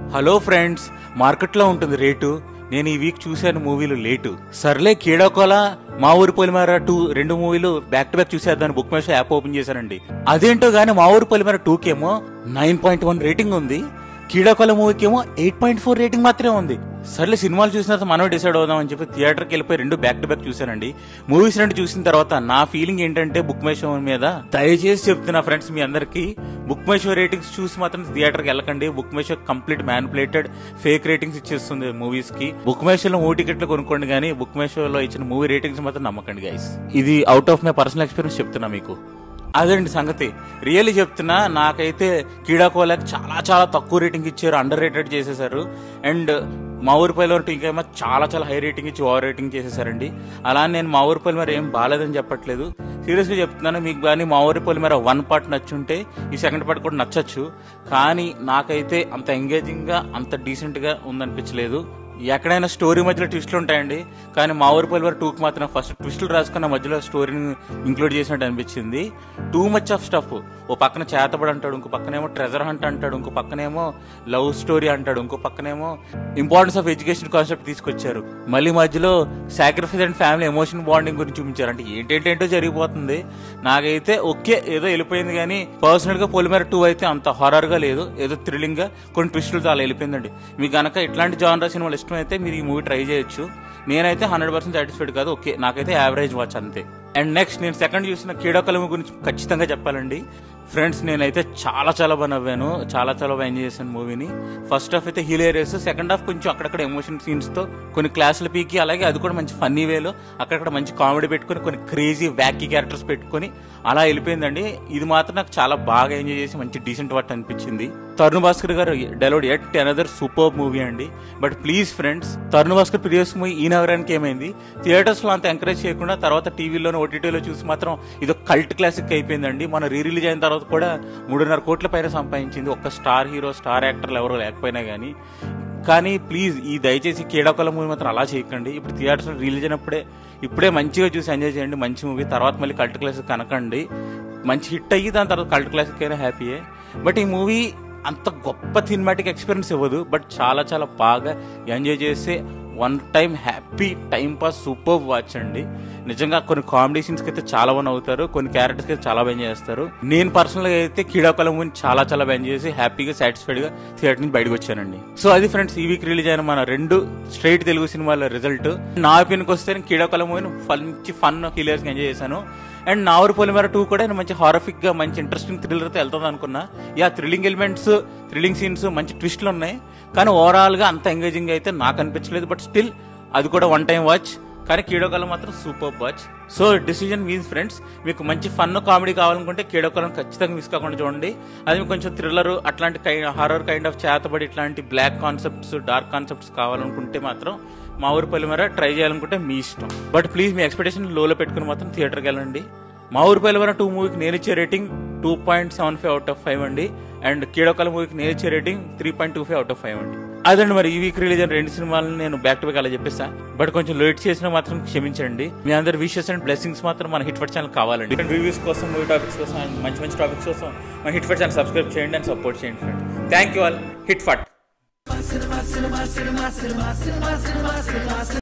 hello friends మార్కెట్లో ఉంటుంది rate నేను ఈ వీక్ చూశాను మూవీలు లేటు సర్లే కీడాకోల మా ఊరి పొలిమేర టూ రెండు మూవీలు బ్యాక్ టు బ్యాక్ చూసేద్దాను BookMyShow app open చేశానండి అదేంటో గానీ మా ఊరి పొలిమేర టూకేమో నైన్ పాయింట్ వన్ రేటింగ్ ఉంది కీడాకోల మూవీకి ఏమో ఎయిట్ పాయింట్ ఫోర్ రేటింగ్ మాత్రమే ఉంది సర్లే సినిమాలు చూసిన తర్వాత మనం డిసైడ్ అవుదాం అని చెప్పి థియేటర్కి వెళ్ళిపోయి రెండు బ్యాక్ టు బ్యాక్ చూశానండి మూవీస్ రెండు చూసిన తర్వాత నా ఫీలింగ్ ఏంటంటే బుక్ మై షో మీద దయచేసి చెప్తున్నా ఫ్రెండ్స్ మీ అందరికి బుక్ మై షో రేటింగ్స్ చూసి మాత్రం థియేటర్కి వెళ్ళకండి BookMyShow complete manipulated fake ratings ఇచ్చేస్తుంది మూవీస్ కి బుక్ మై షోలో మూవీ టికెట్లు కొనుక్కోండి కానీ బుక్ మై షోలో ఇచ్చిన మూవీ రేటింగ్స్ మాత్రం నమ్మకండి గైస్ ఇది out of my personal experience చెప్తున్నా మీకు అదండి సంగతి రియల్లీ చెప్తున్నా నాకైతే కీడాకోలాకి చాలా చాలా తక్కువ రేటింగ్ ఇచ్చారు అండర్ రేటెడ్ చేసేసారు అండ్ మా ఊరి పైలో ఇంకేమో చాలా చాలా హై రేటింగ్ ఇచ్చి ఓవర్ రేటింగ్ చేసేసారండి అలా నేను మా ఊరి పల్లి మరి ఏం బాగాలేదని చెప్పట్లేదు సీరియస్గా చెప్తున్నాను మీకు కానీ మా ఊరి పల్లి మరి వన్ పార్ట్ నచ్చుంటే ఈ సెకండ్ పార్ట్ కూడా నచ్చచ్చు కానీ నాకైతే అంత ఎంగేజింగ్గా అంత డీసెంట్గా ఉందనిపించలేదు ఎక్కడైనా స్టోరీ మధ్యలో ట్విస్టులు ఉంటాయండి కానీ మా ఊరి పల్లి టూకి మాత్రం ఫస్ట్ ట్విస్టులు రాసుకున్న మధ్యలో స్టోరీని ఇంక్లూడ్ చేసినట్టు అనిపించింది టూ మచ్ ఆఫ్ స్టఫ్ ఓ పక్కన చేతబడి అంటాడు ఇంకో పక్కనేమో ట్రెజర్ హంట్ అంటాడు ఇంకో పక్కనేమో లవ్ స్టోరీ అంటాడు ఇంకో పక్కనేమో ఇంపార్టెన్స్ ఆఫ్ ఎడ్యుకేషన్ కాన్సెప్ట్ తీసుకొచ్చారు మళ్ళీ మధ్యలో sacrifice and family emotion bonding గురించి చూపించారు అంటే ఏంటేంటేంటో జరిగిపోతుంది నాకైతే ఓకే ఏదో వెళ్ళిపోయింది కానీ పర్సనల్ గా పొలిమేర టూ అయితే అంత హారర్ గా లేదు ఏదో థ్రిల్లింగ్ గా కొన్ని ట్విస్టులతో అలా వెళ్ళిపోయిందండి మీకు గనక ఇట్లాంటి జానరా సినిమాలు ఇష్టమైతే మీరు ఈ మూవీ ట్రై చేయొచ్చు నేనైతే హండ్రెడ్ పర్సెంట్ సాటిస్ఫైడ్ కాదు ఓకే నాకైతే యావరేజ్ వాచ్ అంతే అండ్ నెక్స్ట్ నేను సెకండ్ చూసిన కీడకలము గురించి ఖచ్చితంగా చెప్పాలండి ఫ్రెండ్స్ నేనైతే చాలా చాలా బాగా నవ్వాను చాలా చాలా బాగా ఎంజాయ్ చేశాను మూవీని ఫస్ట్ హాఫ్ అయితే హీలేరియస్ సెకండ్ హాఫ్ కొంచెం అక్కడక్కడ ఎమోషన్ సీన్స్ తో కొన్ని క్లాసులు పీకి అలాగే అది కూడా మంచి ఫన్నీ వేలో అక్కడక్కడ మంచి కామెడీ పెట్టుకొని కొన్ని క్రేజీ వ్యాకీ క్యారెక్టర్స్ పెట్టుకొని అలా వెళ్ళిపోయిందండి ఇది మాత్రం నాకు చాలా బాగా ఎంజాయ్ చేసి మంచి డీసెంట్ వర్క్ అనిపించింది తరుణ్ భాస్కర్ గారు డెలోడ్ ఎట్ అనదర్ సూపర్ మూవీ అండి but please friends Tarun Bhaskar previous movie Ee Nagaraniki ఏమైంది థియేటర్స్ లో అంత ఎంకరేజ్ చేయకుండా తర్వాత టీవీలోనే ఓటీటీలో చూసి మాత్రం ఇది కల్ట్ క్లాసిక్ అయిపోయిందండి మన రీ రిలీజ్ అయిన తర్వాత కూడా మూడున్నర కోట్ల పైన సంపాదించింది ఒక్క స్టార్ హీరో స్టార్ యాక్టర్లు ఎవరో లేకపోయినా కానీ కానీ ప్లీజ్ ఈ దయచేసి కీడాకోల మూవీ మాత్రం అలా చేయకండి ఇప్పుడు థియేటర్స్ రిలీజ్ అయినప్పుడే ఇప్పుడే మంచిగా చూసి ఎంజాయ్ చేయండి మంచి మూవీ తర్వాత మళ్ళీ కల్ట్ క్లాసిక్ కనకండి మంచి హిట్ అయ్యి దాని తర్వాత కల్ట్ క్లాసిక్ అయినా హ్యాపీయే బట్ ఈ మూవీ అంత గొప్ప థిన్మాటిక్ ఎక్స్పీరియన్స్ ఇవ్వదు బట్ చాలా చాలా బాగా ఎంజాయ్ చేసే one time happy time pass super watch అండి నిజంగా కొన్ని కామెడీ సీన్స్ అయితే చాలా బాగా అవుతారు కొన్ని క్యారెక్టర్స్ అయితే చాలా బాగా ఎంజాయ్ చేస్తారు నేను పర్సనల్ గా అయితే కీడాకలం గురించి చాలా చాలా బాగా ఎంజాయ్ చేసి హ్యాపీగా సాటిస్ఫైడ్ గా థియేటర్ నుంచి బయటకు వచ్చానండి సో అది ఫ్రెండ్స్ ఈ వీక్ రిలీజ్ అయిన మన రెండు స్ట్రైట్ తెలుగు సినిమాల రిజల్ట్ నా ఒపీనియన్కి వస్తే నేను కీడాకలం మూవీని మంచి ఫన్ హిలేర్స్ ఎంజాయ్ చేశాను అండ్ నావరు పొలిమేర టూ కూడా మంచి హారఫిక్ గా మంచి ఇంట్రెస్టింగ్ థ్రిల్లర్ తో వెళ్తుంది అనుకున్నా yeah thrilling elements thrilling scenes మంచి ట్విస్ట్లు ఉన్నాయి కానీ ఓవరాల్ గా అంత ఎంగేజింగ్ అయితే నాకు అనిపించలేదు బట్ స్టిల్ అది కూడా వన్ టైం వాచ్ కానీ కీడోకాలం మాత్రం super watch so decision means friends మీకు మంచి ఫన్ కామెడీ కావాలనుకుంటే కీడోకాలం ఖచ్చితంగా మిస్ కాకుండా చూడండి అది మీకు కొంచెం థ్రిల్లర్ అట్లాంటి కైండ్ హారర్ కైండ్ ఆఫ్ చేతబడి ఇట్లాంటి బ్లాక్ కాన్సెప్ట్స్ డార్క్ కాన్సెప్ట్స్ కావాలనుకుంటే మాత్రం మా ఊరి పల్లిమేర ట్రై చేయాలనుకుంటే మీ ఇష్టం బట్ ప్లీజ్ మీ ఎక్స్పెక్టేషన్ లోలో పెట్టుకుని మాత్రం థియేటర్కి వెళ్ళండి మా ఊరి పల్లిమేర టూ మూవీకి నేను ఇచ్చే rating two point seven five out of five అండి అండ్ కీడోకాల మూవీకి నేను ఇచ్చే rating three point two five out of five అండి అదండి మరి ఈ వీక్ రిలీజ్ అయిన రెండు సినిమాలను నేను బ్యాక్ టు బ్యాక్ అలా చెప్పేసా బట్ కొంచెం లేట్ చేసినా మాత్రం క్షమించండి మీ అందరి విషెస్ అండ్ బ్లెస్సింగ్స్ మాత్రం మన హిట్ ఫట్ ఛానల్ కావాలండి డిఫరెంట్ రివ్యూస్ కోసం మూవీ టాపిక్స్ కోసం and మంచి మంచి టాపిక్స్ కోసం మన హిట్ ఫట్ ఛానల్ సబ్స్క్రైబ్ చేయండి అండ్ సపోర్ట్ చేయండి friend thank you all hit ఫట్